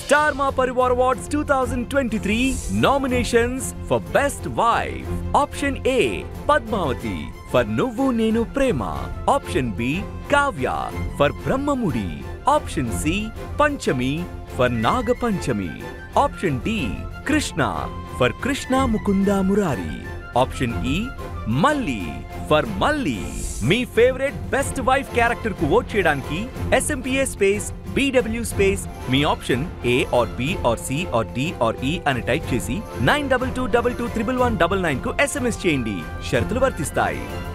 Star Ma Parivar Awards 2023 nominations for Best Wife. Option A Padmavati for Nuvu Nenu Prema. Option B Kavya for Brahmamudi. Option C Panchami for Naga Panchami. Option D Krishna for Krishna Mukunda Murari. Option E Malli for Malli మీ favourite best wife character కు vote చేయడానికి SMPA space BW space మీ option A R B R C R D R E అని type చేసి nine double two double two triple one double nine కు SMS చేయండి షరతులు వర్తిస్తాయి